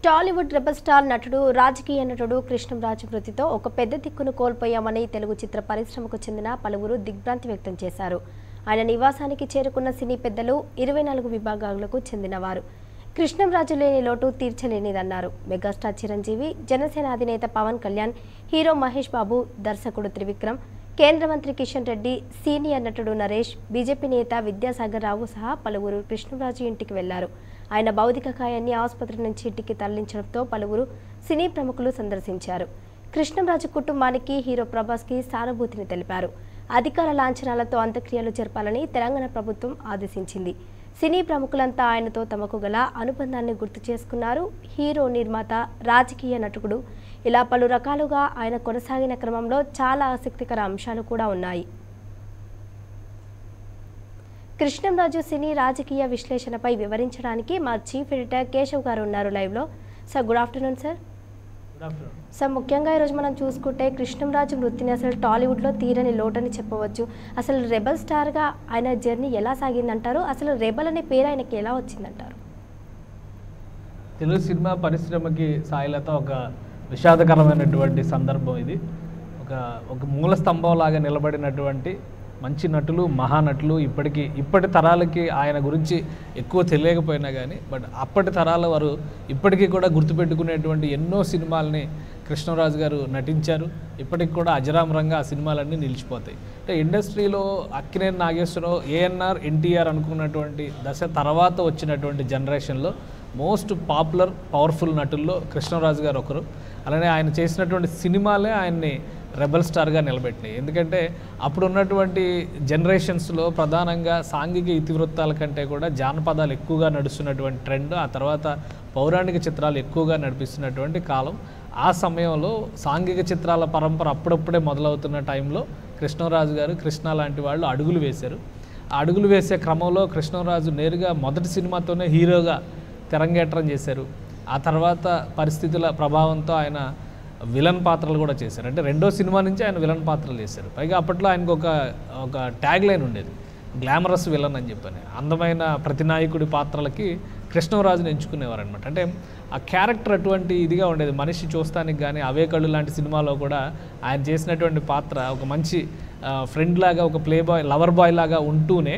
Tollywood rebel star నటుడు రాజకీయ నటుడు కృష్ణంరాజు మృతితో ఒక పెద్ద దిక్కును కోల్పోయామని తెలుగు చిత్ర పరిశ్రమకు చెందిన పలువురు దిగ్భ్రాంతి వ్యక్తం చేశారు ఆయన నివాసానికి చేరుకున్న సినీ పెద్దలు ఇరవై నాలుగు విభాగాలకు చెందినవారు కృష్ణంరాజు లేని లోటు తీర్చలేనిదన్నారు మెగాస్టార్ చిరంజీవి జనసేన అధినేత పవన్ కళ్యాణ్ హీరో మహేష్ బాబు దర్శకుడు త్రివిక్రమ్ కేంద్ర మంత్రి కిషన్ రెడ్డి సీనియర్ నటుడు నరేష్ బీజేపీ నేత విద్యాసాగర్ రావు సహా పలువురు కృష్ణరాజు ఇంటికి వెళ్లారు ఆయన భౌతిక కాయాన్ని ఆసుపత్రి నుంచి ఇంటికి తరలించడంతో పలువురు సినీ ప్రముఖులు సందర్శించారు కృష్ణరాజు కుటుంబానికి హీరో ప్రభాస్కి సానుభూతిని తెలిపారు అధికార లాంఛనాలతో అంత్యక్రియలు జరపాలని తెలంగాణ ప్రభుత్వం ఆదేశించింది సినీ ప్రముఖులంతా ఆయనతో తమకు గల అనుబంధాన్ని గుర్తు చేసుకున్నారు హీరో నిర్మాత రాజకీయ నటుడు ఇలా పలు రకాలుగా ఆయన కొనసాగిన క్రమంలో చాలా ఆసక్తికర అంశాలు కూడా ఉన్నాయి కృష్ణంరాజు సినీ రాజకీయ విశ్లేషణపై వివరించడానికి మా చీఫ్ ఎడిటర్ కేశవ్ గారు ఉన్నారు లైవ్లో sir good afternoon sir good afternoon sir ముఖ్యంగా ఈరోజు మనం చూసుకుంటే కృష్ణంరాజు మృతిని అసలు టాలీవుడ్లో తీరని లోటని చెప్పవచ్చు అసలు రెబల్ స్టార్గా ఆయన జర్నీ ఎలా సాగిందంటారు అసలు రెబల్ అనే పేరు ఆయనకి ఎలా వచ్చిందంటారు తెలుగు సినిమా పరిశ్రమకి సాయిలత ఒక విషాదకరమైనటువంటి సందర్భం ఇది ఒక ఒక మూల స్తంభంలాగా నిలబడినటువంటి మంచి నటులు మహానటులు ఇప్పటికీ ఇప్పటి తరాలకి ఆయన గురించి ఎక్కువ తెలియకపోయినా కానీ బట్ అప్పటి తరాల వారు ఇప్పటికీ కూడా గుర్తుపెట్టుకునేటువంటి ఎన్నో సినిమాలని కృష్ణరాజు గారు నటించారు ఇప్పటికి కూడా అజరామరంగా ఆ సినిమాలన్నీ నిలిచిపోతాయి అంటే ఇండస్ట్రీలో అక్కినేని నాగేశ్వరరావు ఏఎన్ఆర్ ఎన్టీఆర్ అనుకున్నటువంటి దశ తర్వాత వచ్చినటువంటి జనరేషన్లో మోస్ట్ పాపులర్ పవర్ఫుల్ నటుల్లో కృష్ణరాజు గారు ఒకరు అలానే ఆయన చేసినటువంటి సినిమాలే ఆయన్ని రెబల్ స్టార్గా నిలబెట్టినాయి ఎందుకంటే అప్పుడు ఉన్నటువంటి జనరేషన్స్లో ప్రధానంగా సాంఘిక ఇతివృత్తాల కంటే కూడా జానపదాలు ఎక్కువగా నడుస్తున్నటువంటి ట్రెండ్ ఆ తర్వాత పౌరాణిక చిత్రాలు ఎక్కువగా నడిపిస్తున్నటువంటి కాలం ఆ సమయంలో సాంఘిక చిత్రాల పరంపర అప్పుడప్పుడే మొదలవుతున్న టైంలో కృష్ణరాజు గారు కృష్ణ లాంటి వాళ్ళు అడుగులు వేశారు ఆ అడుగులు వేసే క్రమంలో కృష్ణరాజు నేరుగా మొదటి సినిమాతోనే హీరోగా తెరంగేట్రం చేశారు ఆ తర్వాత పరిస్థితుల ప్రభావంతో ఆయన విలన్ పాత్రలు కూడా చేశారు అంటే రెండో సినిమా నుంచి ఆయన విలన్ పాత్రలు చేశారు పైగా అప్పట్లో ఆయనకు ఒక ఒక ట్యాగ్ లైన్ ఉండేది గ్లామరస్ విలన్ అని చెప్పని అందమైన ప్రతినాయకుడి పాత్రలకి కృష్ణరాజుని ఎంచుకునేవారు అనమాట అంటే ఆ క్యారెక్టర్ అటువంటి ఇదిగా ఉండేది మనిషి చూస్తానికి కానీ అవే కళ్ళు లాంటి సినిమాలో కూడా ఆయన చేసినటువంటి పాత్ర ఒక మంచి ఫ్రెండ్ లాగా ఒక ప్లే బాయ్ లవర్ బాయ్ లాగా ఉంటూనే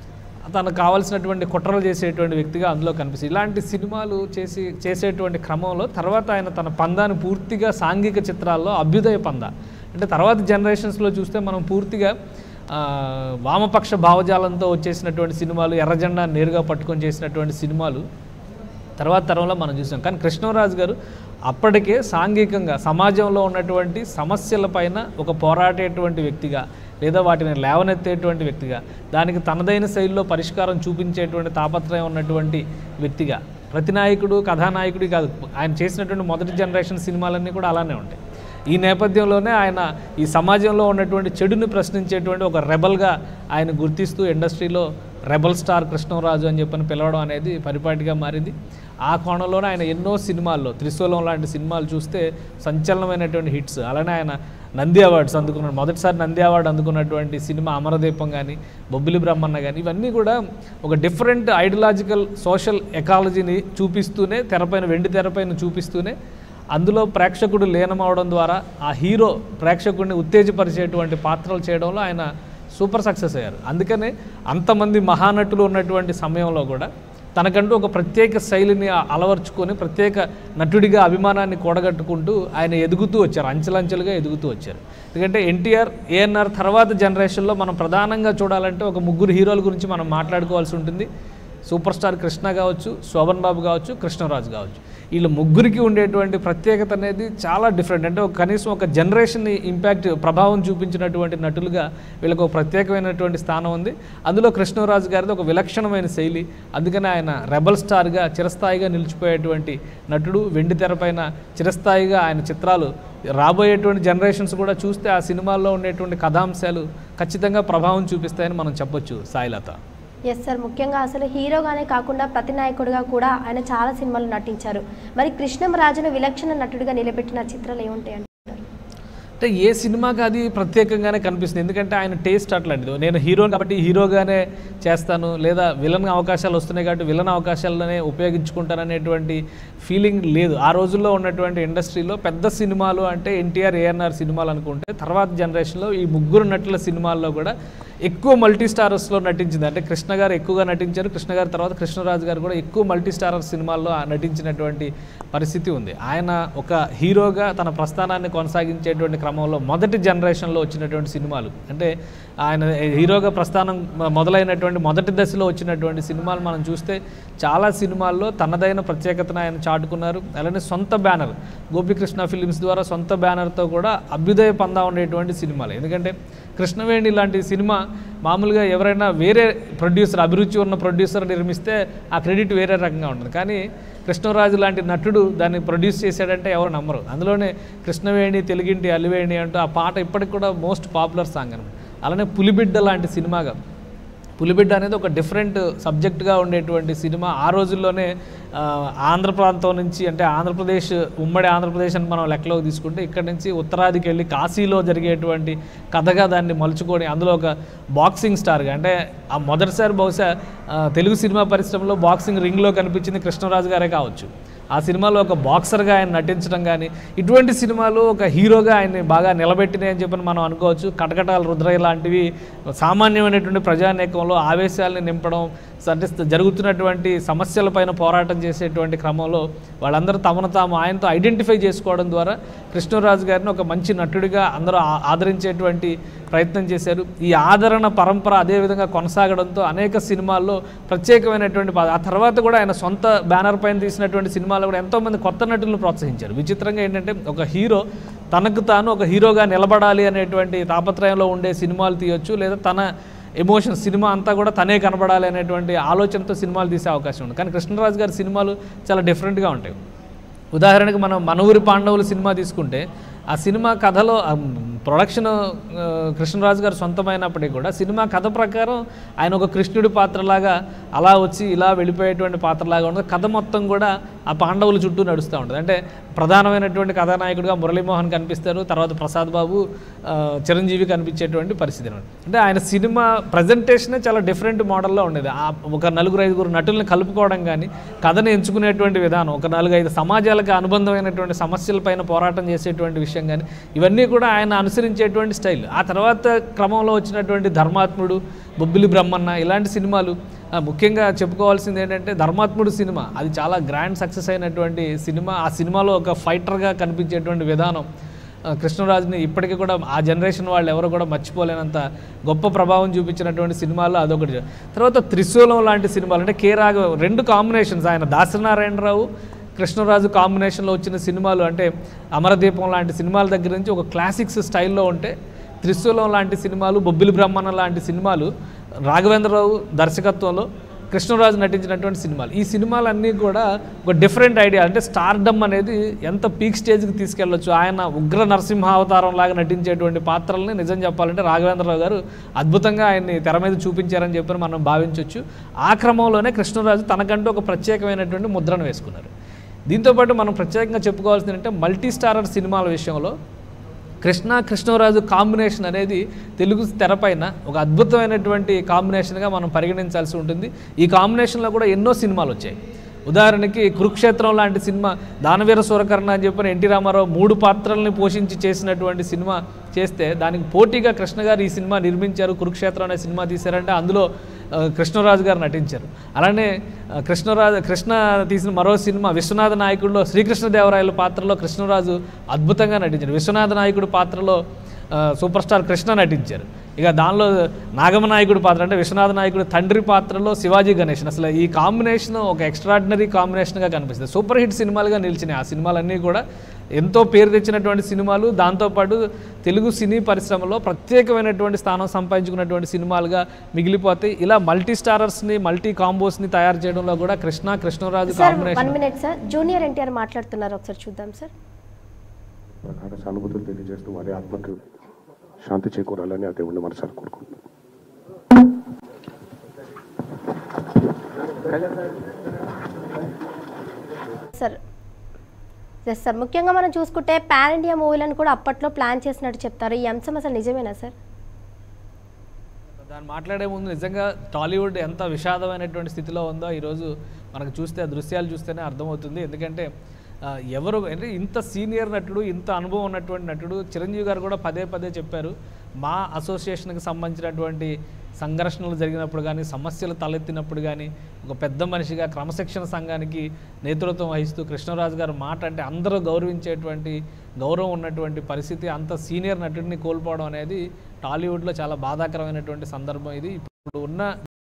తనకు కావాల్సినటువంటి కుట్రలు చేసేటువంటి వ్యక్తిగా అందులో కనిపిస్తుంది ఇలాంటి సినిమాలు చేసి చేసేటువంటి క్రమంలో తర్వాత ఆయన తన పందాన్ని పూర్తిగా సాంఘిక చిత్రాల్లో అభ్యుదయ పంద అంటే తర్వాత జనరేషన్స్లో చూస్తే మనం పూర్తిగా ఆ, వామపక్ష భావజాలంతో వచ్చేసినటువంటి సినిమాలు ఎర్రజెండా నేరుగా పట్టుకొని చేసినటువంటి సినిమాలు తర్వాత తరంలో మనం చూసాం కానీ కృష్ణరాజు గారు అప్పటికే సాంఘికంగా సమాజంలో ఉన్నటువంటి సమస్యలపైన ఒక పోరాడేటువంటి వ్యక్తిగా లేదా వాటిని లేవనెత్తేటువంటి వ్యక్తిగా దానికి తనదైన శైలిలో పరిష్కారం చూపించేటువంటి తాపత్రయం ఉన్నటువంటి వ్యక్తిగా ప్రతి నాయకుడు కథానాయకుడి కాదు ఆయన చేసినటువంటి మొదటి జనరేషన్ సినిమాలన్నీ కూడా అలానే ఉంటాయి ఈ నేపథ్యంలోనే ఆయన ఈ సమాజంలో ఉన్నటువంటి చెడుని ప్రశ్నించేటువంటి ఒక రెబల్గా ఆయన గుర్తిస్తూ ఇండస్ట్రీలో రెబల్ స్టార్ కృష్ణరాజు అని చెప్పని పిలవడం అనేది పరిపాటిగా మారింది ఆ కోణంలోనే ఆయన ఎన్నో సినిమాల్లో త్రిశూలం లాంటి సినిమాలు చూస్తే సంచలనమైనటువంటి హిట్స్ అలానే ఆయన నంది అవార్డ్స్ అందుకున్నాడు మొదటిసారి నంది అవార్డు అందుకున్నటువంటి సినిమా అమరదీపం కానీ బొబ్బిలి బ్రహ్మన్న కానీ ఇవన్నీ కూడా ఒక డిఫరెంట్ ఐడియలాజికల్ సోషల్ ఎకాలజీని చూపిస్తూనే తెరపైన వెండి తెరపైన చూపిస్తూనే అందులో ప్రేక్షకుడు లీనమవడం ద్వారా ఆ హీరో ప్రేక్షకుడిని ఉత్తేజపరిచేటువంటి పాత్రలు చేయడంలో ఆయన సూపర్ సక్సెస్ అయ్యారు అందుకనే అంతమంది మహానటులు ఉన్నటువంటి సమయంలో కూడా తనకంటూ ఒక ప్రత్యేక శైలిని అలవర్చుకొని ప్రత్యేక నటుడిగా అభిమానాన్ని కూడగట్టుకుంటూ ఆయన ఎదుగుతూ వచ్చారు అంచెలంచెలుగా ఎదుగుతూ వచ్చారు ఎందుకంటే ఎన్టీఆర్ ఏఎన్ఆర్ తర్వాత జనరేషన్లో మనం ప్రధానంగా చూడాలంటే ఒక ముగ్గురు హీరోల గురించి మనం మాట్లాడుకోవాల్సి ఉంటుంది సూపర్ స్టార్ కృష్ణ కావచ్చు శోభన్ బాబు కావచ్చు కృష్ణరాజు కావచ్చు వీళ్ళ ముగ్గురికి ఉండేటువంటి ప్రత్యేకత అనేది చాలా డిఫరెంట్ అంటే ఒక కనీసం ఒక జనరేషన్ ఇంపాక్ట్ ప్రభావం చూపించినటువంటి నటులుగా వీళ్ళకి ఒక ప్రత్యేకమైనటువంటి స్థానం ఉంది అందులో కృష్ణరాజు గారిది ఒక విలక్షణమైన శైలి అందుకని ఆయన రెబల్ స్టార్గా చిరస్థాయిగా నిలిచిపోయేటువంటి నటుడు వెండి తెరపైన చిరస్థాయిగా ఆయన చిత్రాలు రాబోయేటువంటి జనరేషన్స్ కూడా చూస్తే ఆ సినిమాల్లో ఉండేటువంటి కథాంశాలు ఖచ్చితంగా ప్రభావం చూపిస్తాయని మనం చెప్పొచ్చు సాయిలత ఎస్ సార్ ముఖ్యంగా అసలు హీరోగానే కాకుండా ప్రతి నాయకుడిగా కూడా ఆయన చాలా సినిమాలు నటించారు మరి కృష్ణం రాజును విలక్షణ నటుడిగా నిలబెట్టిన చిత్రాలు ఏముంటాయి అంటారు అంటే ఏ సినిమాకి అది ప్రత్యేకంగానే కనిపిస్తుంది ఎందుకంటే ఆయన టేస్ట్ అట్లాంటిది నేను హీరో కాబట్టి హీరోగానే చేస్తాను లేదా విలన్ అవకాశాలు వస్తున్నాయి కాబట్టి విలన్ అవకాశాలనే ఉపయోగించుకుంటాననేటువంటి ఫీలింగ్ లేదు ఆ రోజుల్లో ఉన్నటువంటి ఇండస్ట్రీలో పెద్ద సినిమాలు అంటే ఎన్టీఆర్ ఏఎన్ఆర్ సినిమాలు అనుకుంటే తర్వాత జనరేషన్లో ఈ ముగ్గురు నటుల సినిమాల్లో కూడా ఎక్కువ మల్టీ స్టారర్స్లో నటించింది అంటే కృష్ణ గారు ఎక్కువగా నటించారు కృష్ణ గారి తర్వాత కృష్ణరాజు గారు కూడా ఎక్కువ మల్టీ స్టారర్ సినిమాల్లో ఆ నటించినటువంటి పరిస్థితి ఉంది ఆయన ఒక హీరోగా తన ప్రస్థానాన్ని కొనసాగించేటువంటి క్రమంలో మొదటి జనరేషన్లో వచ్చినటువంటి సినిమాలు అంటే ఆయన హీరోగా ప్రస్థానం మ- మొదలైనటువంటి మొదటి దశలో వచ్చినటువంటి సినిమాలు మనం చూస్తే చాలా సినిమాల్లో తనదైన ప్రత్యేకతను ఆయన చాటుకున్నారు అలానే సొంత బ్యానర్ గోపికృష్ణ ఫిలిమ్స్ ద్వారా సొంత బ్యానర్తో కూడా అభ్యుదయ పందా ఉండేటువంటి సినిమాలు ఎందుకంటే కృష్ణవేణి లాంటి సినిమా మామూలుగా ఎవరైనా వేరే ప్రొడ్యూసర్ అభిరుచి ఉన్న ప్రొడ్యూసర్ నిర్మిస్తే ఆ క్రెడిట్ వేరే రకంగా ఉంటుంది కానీ కృష్ణరాజు లాంటి నటుడు దాన్ని ప్రొడ్యూస్ చేశాడంటే ఎవరు నమ్మరు అందులోనే కృష్ణవేణి తెలుగింటి అలివేణి అంటూ ఆ పాట ఇప్పటికి కూడా మోస్ట్ పాపులర్ సాంగ్ అనమాట అలానే పులిబిడ్డ లాంటి సినిమాగా పులిబిడ్డ అనేది ఒక డిఫరెంట్ సబ్జెక్ట్గా ఉండేటువంటి సినిమా ఆ రోజుల్లోనే ఆ, ఆంధ్ర ప్రాంతం నుంచి అంటే ఆంధ్రప్రదేశ్ ఉమ్మడి ఆంధ్రప్రదేశ్ అని మనం లెక్కలోకి తీసుకుంటే ఇక్కడ నుంచి ఉత్తరాదికి వెళ్ళి కాశీలో జరిగేటువంటి కథగా దాన్ని మలుచుకొని అందులో ఒక బాక్సింగ్ స్టార్గా అంటే ఆ మొదటిసారి బహుశా ఆ, తెలుగు సినిమా పరిశ్రమలో బాక్సింగ్ రింగ్లో కనిపించింది కృష్ణరాజు గారే కావచ్చు ఆ సినిమాలో ఒక బాక్సర్గా ఆయన నటించడం కానీ ఇటువంటి సినిమాలు ఒక హీరోగా ఆయన్ని బాగా నిలబెట్టినాయి అని చెప్పని మనం అనుకోవచ్చు కటకటాల రుద్రయ్య లాంటివి సామాన్యమైనటువంటి ప్రజానేకంలో ఆవేశాలని నింపడం అంటే జరుగుతున్నటువంటి సమస్యలపైన పోరాటం చేసేటువంటి క్రమంలో వాళ్ళందరూ తమను తాము ఆయనతో ఐడెంటిఫై చేసుకోవడం ద్వారా కృష్ణరాజు గారిని ఒక మంచి నటుడిగా అందరూ ఆ- ఆదరించేటువంటి ప్రయత్నం చేశారు ఈ ఆదరణ పరంపర అదేవిధంగా కొనసాగడంతో అనేక సినిమాల్లో ప్రత్యేకమైనటువంటి పా- ఆ తర్వాత కూడా ఆయన సొంత బ్యానర్ పైన తీసినటువంటి సినిమాల్లో కూడా ఎంతోమంది కొత్త నటులను ప్రోత్సహించారు విచిత్రంగా ఏంటంటే ఒక హీరో తనకు తాను ఒక హీరోగా నిలబడాలి అనేటువంటి తాపత్రయంలో ఉండే సినిమాలు తీయొచ్చు లేదా తన ఎమోషన్ సినిమా అంతా కూడా తనే కనబడాలి అనేటువంటి ఆలోచనతో సినిమాలు తీసే అవకాశం ఉంది కానీ కృష్ణరాజు గారి సినిమాలు చాలా డిఫరెంట్గా ఉంటాయి ఉదాహరణకు మనం మన ఊరి పాండవులు సినిమా తీసుకుంటే ఆ సినిమా కథలో ఆ, ప్రొడక్షన్ ఆ, కృష్ణరాజు గారు సొంతమైనప్పటికీ కూడా సినిమా కథ ప్రకారం ఆయన ఒక కృష్ణుడి పాత్రలాగా అలా వచ్చి ఇలా వెళ్ళిపోయేటువంటి పాత్రలాగా ఉంటుంది కథ మొత్తం కూడా ఆ పాండవుల చుట్టూ నడుస్తూ ఉంటుంది అంటే ప్రధానమైనటువంటి కథానాయకుడిగా మురళీమోహన్ కనిపిస్తారు తర్వాత ప్రసాద్ బాబు ఆ, చిరంజీవి కనిపించేటువంటి పరిస్థితి అనమాట అంటే ఆయన సినిమా ప్రజెంటేషనే చాలా డిఫరెంట్ మోడల్లో ఉండేది ఆ ఒక నలుగురు ఐదుగురు నటుల్ని కలుపుకోవడం కానీ కథను ఎంచుకునేటువంటి విధానం ఒక నాలుగు ఐదు సమాజాలకు అనుబంధమైనటువంటి సమస్యలపైన పోరాటం చేసేటువంటి విషయం కానీ ఇవన్నీ కూడా ఆయన అనుసరించేటువంటి స్టైల్ ఆ తర్వాత క్రమంలో వచ్చినటువంటి ధర్మాత్ముడు బొబ్బిలి బ్రహ్మన్న ఇలాంటి సినిమాలు ఆ, ముఖ్యంగా చెప్పుకోవాల్సింది ఏంటంటే ధర్మాత్ముడు సినిమా అది చాలా గ్రాండ్ సక్సెస్ అయినటువంటి సినిమా ఆ సినిమాలో ఒక ఫైటర్గా కనిపించేటువంటి విధానం ఆ, కృష్ణరాజుని ఇప్పటికీ కూడా ఆ జనరేషన్ వాళ్ళు ఎవరు కూడా మర్చిపోలేనంత గొప్ప ప్రభావం చూపించినటువంటి సినిమాల్లో అదొకటి తర్వాత త్రిశూలం లాంటి సినిమాలు అంటే కే రాఘవ రెండు కాంబినేషన్స్ ఆయన దాసనారాయణరావు కృష్ణరాజు కాంబినేషన్లో వచ్చిన సినిమాలు అంటే అమరదీపం లాంటి సినిమాల దగ్గర నుంచి ఒక క్లాసిక్స్ స్టైల్లో ఉంటే త్రిశూలం లాంటి సినిమాలు బొబ్బిలి బ్రహ్మణ లాంటి సినిమాలు రాఘవేంద్రరావు దర్శకత్వంలో కృష్ణరాజు నటించినటువంటి సినిమాలు ఈ సినిమాలన్నీ కూడా ఒక డిఫరెంట్ ఐడియా అంటే స్టార్డమ్ అనేది ఎంత పీక్ స్టేజ్కి తీసుకెళ్ళొచ్చు ఆయన ఉగ్ర నరసింహ అవతారం లాగా నటించేటువంటి పాత్రల్ని నిజం చెప్పాలంటే రాఘవేంద్రరావు గారు అద్భుతంగా ఆయన్ని తెర మీద చూపించారని చెప్పి మనం భావించవచ్చు ఆ క్రమంలోనే కృష్ణరాజు తనకంటూ ఒక ప్రత్యేకమైనటువంటి ముద్రను వేసుకున్నారు దీంతోపాటు మనం ప్రత్యేకంగా చెప్పుకోవాల్సింది ఏంటంటే మల్టీ స్టారర్ సినిమాల విషయంలో కృష్ణ కృష్ణరాజు కాంబినేషన్ అనేది తెలుగు తెరపైన ఒక అద్భుతమైనటువంటి కాంబినేషన్గా మనం పరిగణించాల్సి ఉంటుంది ఈ కాంబినేషన్లో కూడా ఎన్నో సినిమాలు వచ్చాయి ఉదాహరణకి కురుక్షేత్రం లాంటి సినిమా దానవీర సూరకర్ణ అని చెప్పిన ఎన్టీ రామారావు మూడు పాత్రల్ని పోషించి చేసినటువంటి సినిమా చేస్తే దానికి పోటీగా కృష్ణ గారు ఈ సినిమా నిర్మించారు కురుక్షేత్రం అనే సినిమా తీశారంటే అందులో ఆ, కృష్ణరాజు గారు నటించారు అలానే ఆ, కృష్ణరాజు కృష్ణ తీసిన మరో సినిమా విశ్వనాథ నాయకుడిలో శ్రీకృష్ణదేవరాయల పాత్రలో కృష్ణరాజు అద్భుతంగా నటించారు విశ్వనాథ నాయకుడి పాత్రలో ఆ, సూపర్ స్టార్ కృష్ణ నటించారు ఇక దానిలో నాగమ నాయకుడి పాత్ర అంటే విశ్వనాథ నాయకుడి తండ్రి పాత్రలో శివాజీ గణేషన్ అసలు ఈ కాంబినేషన్ ఒక ఎక్స్ట్రాడినరీ కాంబినేషన్గా కనిపిస్తుంది సూపర్ హిట్ సినిమాలుగా నిలిచినాయి ఆ సినిమాలన్నీ కూడా ఎంతో పేరు తెచ్చినటువంటి సినిమాలు దాంతోపాటు తెలుగు సినీ పరిశ్రమలో ప్రత్యేకమైనటువంటి స్థానం సంపాదించుకున్నటువంటి సినిమాలుగా మిగిలిపోతాయి ఇలా మల్టీ స్టారర్స్ని మల్టీ కాంబోస్ని తయారు చేయడంలో కూడా Krishna Krishnaraju sir combination one minute sir junior NTR మాట్లాడుతున్నారు ఒకసారి చూద్దాం సార్ ప్రకార సానుభూతులు తెలియజేస్తూ వారి ఆత్మకు శాంతి చేకూరాలని ఆ దేవుణ్ణి మనసారి కోరుకుంటున్నాను సార్ ఎస్ సార్ ముఖ్యంగా మనం చూసుకుంటే పాన్ ఇండియా మూవీలను కూడా అప్పట్లో ప్లాన్ చేసినట్టు చెప్తారు ఈ అంశం అసలు నిజమేనా సార్ దాన్ని మాట్లాడే ముందు నిజంగా టాలీవుడ్ ఎంత విషాదమైనటువంటి స్థితిలో ఉందో ఈరోజు మనకు చూస్తే ఆ దృశ్యాలు చూస్తేనే అర్థమవుతుంది ఎందుకంటే ఆ, ఎవరు అంటే ఇంత సీనియర్ నటుడు ఇంత అనుభవం ఉన్నటువంటి నటుడు చిరంజీవి గారు కూడా పదే పదే చెప్పారు మా అసోసియేషన్కి సంబంధించినటువంటి సంఘర్షణలు జరిగినప్పుడు కానీ సమస్యలు తలెత్తినప్పుడు కానీ ఒక పెద్ద మనిషిగా క్రమశిక్షణ సంఘానికి నేతృత్వం వహిస్తూ కృష్ణరాజు గారు మాట అంటే అందరూ గౌరవించేటువంటి గౌరవం ఉన్నటువంటి పరిస్థితి అంత సీనియర్ నటుడిని కోల్పోవడం అనేది టాలీవుడ్లో చాలా బాధాకరమైనటువంటి సందర్భం ఇది ఇప్పుడు ఉన్న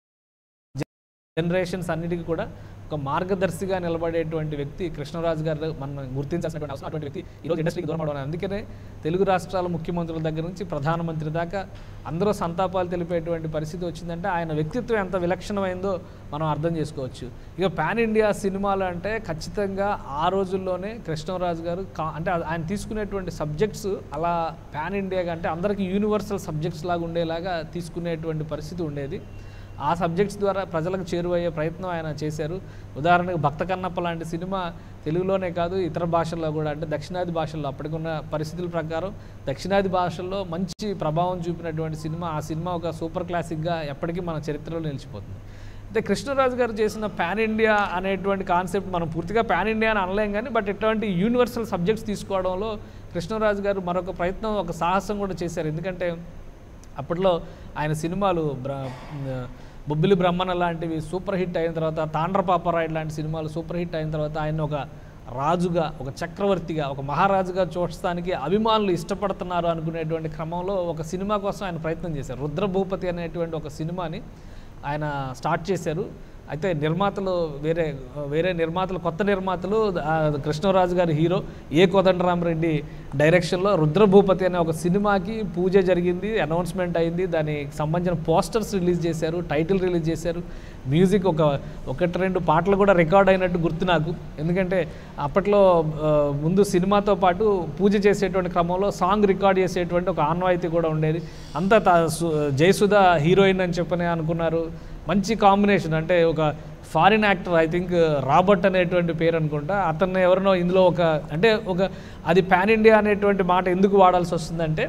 జనరేషన్స్ అన్నిటికీ కూడా ఒక మార్గదర్శిగా నిలబడేటువంటి వ్యక్తి కృష్ణరాజు గారు మనం గుర్తించాల్సినటువంటి అవసరం అటువంటి వ్యక్తి ఈరోజు ఇండస్ట్రీకి దూరం అవడం అందుకనే తెలుగు రాష్ట్రాల ముఖ్యమంత్రుల దగ్గర నుంచి ప్రధానమంత్రి దాకా అందరూ సంతాపాలు తెలిపేటువంటి పరిస్థితి వచ్చిందంటే ఆయన వ్యక్తిత్వం ఎంత విలక్షణమైందో మనం అర్థం చేసుకోవచ్చు ఇక పాన్ ఇండియా సినిమాలు అంటే ఖచ్చితంగా ఆ రోజుల్లోనే కృష్ణరాజు గారు కా అంటే ఆయన తీసుకునేటువంటి సబ్జెక్ట్స్ అలా పాన్ ఇండియా అంటే అందరికీ యూనివర్సల్ సబ్జెక్ట్స్ లాగా ఉండేలాగా తీసుకునేటువంటి పరిస్థితి ఉండేది ఆ సబ్జెక్ట్స్ ద్వారా ప్రజలకు చేరువయ్యే ప్రయత్నం ఆయన చేశారు ఉదాహరణకు భక్త కన్నప్ప లాంటి సినిమా తెలుగులోనే కాదు ఇతర భాషల్లో కూడా అంటే దక్షిణాది భాషల్లో అప్పటికున్న పరిస్థితుల ప్రకారం దక్షిణాది భాషల్లో మంచి ప్రభావం చూపినటువంటి సినిమా ఆ సినిమా ఒక సూపర్ క్లాసిక్గా ఎప్పటికీ మన చరిత్రలో నిలిచిపోతుంది అంటే కృష్ణరాజు గారు చేసిన పాన్ ఇండియా అనేటువంటి కాన్సెప్ట్ మనం పూర్తిగా పాన్ ఇండియా అని అనలేం కానీ బట్ ఇటువంటి యూనివర్సల్ సబ్జెక్ట్స్ తీసుకోవడంలో కృష్ణరాజు గారు మరొక ప్రయత్నం ఒక సాహసం కూడా చేశారు ఎందుకంటే అప్పట్లో ఆయన సినిమాలు బ్ర బొబ్బిలి బ్రహ్మణ లాంటివి సూపర్ హిట్ అయిన తర్వాత తాండ్రపాపరాయుడు లాంటి సినిమాలు సూపర్ హిట్ అయిన తర్వాత ఆయన ఒక రాజుగా ఒక చక్రవర్తిగా ఒక మహారాజుగా చూడటానికి అభిమానులు ఇష్టపడుతున్నారు అనుకునేటువంటి క్రమంలో ఒక సినిమా కోసం ఆయన ప్రయత్నం చేశారు రుద్రభూపతి అనేటువంటి ఒక సినిమాని ఆయన స్టార్ట్ చేశారు అయితే నిర్మాతలు వేరే వేరే నిర్మాతలు కొత్త నిర్మాతలు ఆ, కృష్ణరాజు గారి హీరో ఏ కోదండరామరెడ్డి డైరెక్షన్లో రుద్రభూపతి అనే ఒక సినిమాకి పూజ జరిగింది అనౌన్స్మెంట్ అయింది దానికి సంబంధించిన పోస్టర్స్ రిలీజ్ చేశారు టైటిల్ రిలీజ్ చేశారు మ్యూజిక్ ఒక ఒకటి రెండు పాటలు కూడా రికార్డ్ అయినట్టు గుర్తు నాకు ఎందుకంటే అప్పట్లో ఆ, ముందు సినిమాతో పాటు పూజ చేసేటువంటి క్రమంలో సాంగ్ రికార్డ్ చేసేటువంటి ఒక ఆన్వాయితీ కూడా ఉండేది అంతా తా- సు- జయసుధ హీరోయిన్ అని చెప్పని అనుకున్నారు మంచి కాంబినేషన్ అంటే ఒక foreign actor I think Robert అనేటువంటి పేరు అనుకుంటా అతన్ని ఎవరినో ఇందులో ఒక అంటే ఒక అది పాన్ ఇండియా అనేటువంటి మాట ఎందుకు వాడాల్సి వస్తుందంటే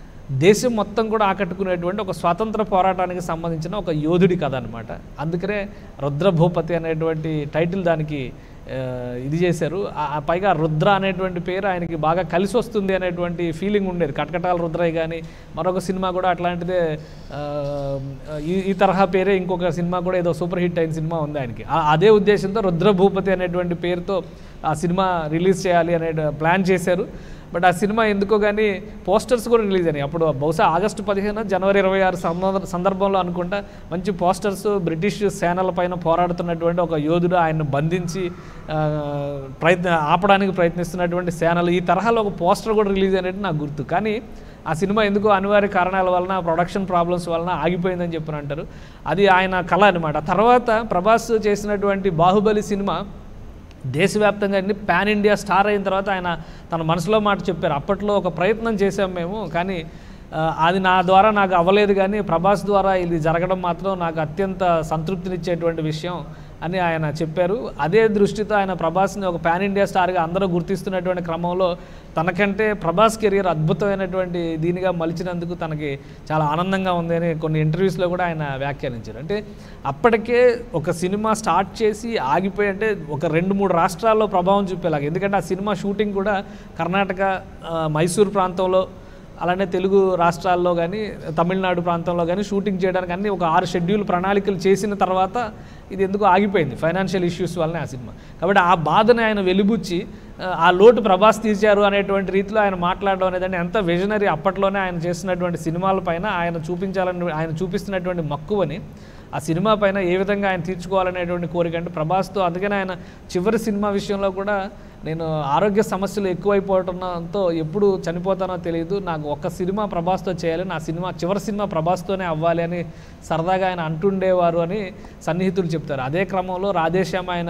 దేశం మొత్తం కూడా ఆకట్టుకునేటువంటి ఒక స్వాతంత్ర పోరాటానికి సంబంధించిన ఒక యోధుడి కథ అనమాట అందుకనే రుద్రభూపతి అనేటువంటి టైటిల్ దానికి ఆ, ఇది చేశారు ఆ- ఆ పైగా రుద్ర అనేటువంటి పేరు ఆయనకి బాగా కలిసి వస్తుంది అనేటువంటి ఫీలింగ్ ఉండేది కటకటాల రుద్రయ్య కానీ మరొక సినిమా కూడా అట్లాంటిదే ఆ, ఈ ఈ తరహా పేరే ఇంకొక సినిమా కూడా ఏదో సూపర్ హిట్ అయిన సినిమా ఉంది ఆయనకి ఆ- అదే ఉద్దేశంతో రుద్రభూపతి అనేటువంటి పేరుతో ఆ సినిమా రిలీజ్ చేయాలి అనే ప్లాన్ చేశారు బట్ ఆ సినిమా ఎందుకో కానీ పోస్టర్స్ కూడా రిలీజ్ అయినాయి అప్పుడు బహుశా ఆగస్టు పదిహేను జనవరి ఇరవై ఆరు సంద- సందర్భంలో అనుకుంటా మంచి పోస్టర్స్ బ్రిటిష్ సేనల పైన పోరాడుతున్నటువంటి ఒక యోధుడు ఆయన్ని బంధించి ఆ, ప్రయత్న ఆపడానికి ప్రయత్నిస్తున్నటువంటి సేనలు ఈ తరహాలో ఒక పోస్టర్ కూడా రిలీజ్ అయినట్టు నాకు గుర్తు కానీ ఆ సినిమా ఎందుకో అనివార్య కారణాల వలన ప్రొడక్షన్ ప్రాబ్లమ్స్ వలన ఆగిపోయిందని చెప్పని అంటారు అది ఆయన కళ అనమాట తర్వాత ప్రభాస్ చేసినటువంటి బాహుబలి సినిమా దేశవ్యాప్తంగా అన్ని పాన్ ఇండియా స్టార్ అయిన తర్వాత ఆయన తన మనసులో మాట చెప్పారు అప్పట్లో ఒక ప్రయత్నం చేశాం మేము కానీ ఆ, అది నా ద్వారా నాకు అవ్వలేదు కానీ ప్రభాస్ ద్వారా ఇది జరగడం మాత్రం నాకు అత్యంత సంతృప్తినిచ్చేటువంటి విషయం అని ఆయన చెప్పారు అదే దృష్టితో ఆయన ప్రభాస్ని ఒక పాన్ ఇండియా స్టార్గా అందరూ గుర్తిస్తున్నటువంటి క్రమంలో తనకంటే ప్రభాస్ కెరియర్ అద్భుతమైనటువంటి దీనిగా మలిచినందుకు తనకి చాలా ఆనందంగా ఉంది అని కొన్ని ఇంటర్వ్యూస్లో కూడా ఆయన వ్యాఖ్యానించారు అంటే అప్పటికే ఒక సినిమా స్టార్ట్ చేసి ఆగిపోయి అంటే ఒక రెండు మూడు రాష్ట్రాల్లో ప్రభావం చూపేలాగా ఎందుకంటే ఆ సినిమా షూటింగ్ కూడా కర్ణాటక ఆ, మైసూర్ ప్రాంతంలో అలానే తెలుగు రాష్ట్రాల్లో కానీ తమిళనాడు ప్రాంతంలో కానీ షూటింగ్ చేయడానికి అన్ని ఒక ఆరు షెడ్యూల్ ప్రణాళికలు చేసిన తర్వాత ఇది ఎందుకు ఆగిపోయింది ఫైనాన్షియల్ ఇష్యూస్ వల్లనే ఆ సినిమా కాబట్టి ఆ బాధని ఆయన వెలిబుచ్చి ఆ, ఆ లోటు ప్రభాస్ తీశారు అనేటువంటి రీతిలో ఆయన మాట్లాడడం అనేదండి ఎంత విజనరీ అప్పట్లోనే ఆయన చేస్తున్నటువంటి సినిమాల పైన ఆయన చూపించాలని ఆయన చూపిస్తున్నటువంటి మక్కువని ఆ సినిమా పైన ఏ విధంగా ఆయన తీర్చుకోవాలనేటువంటి కోరిక అంటే ప్రభాస్తో అందుకనే ఆయన చివరి సినిమా విషయంలో కూడా నేను ఆరోగ్య సమస్యలు ఎక్కువైపోవడంతో ఎప్పుడు చనిపోతానో తెలియదు నాకు ఒక సినిమా ప్రభాస్తో చేయాలి నా సినిమా చివరి సినిమా ప్రభాస్తోనే అవ్వాలి అని సరదాగా ఆయన అంటుండేవారు అని సన్నిహితులు చెప్తారు అదే క్రమంలో రాధేశ్యామ ఆయన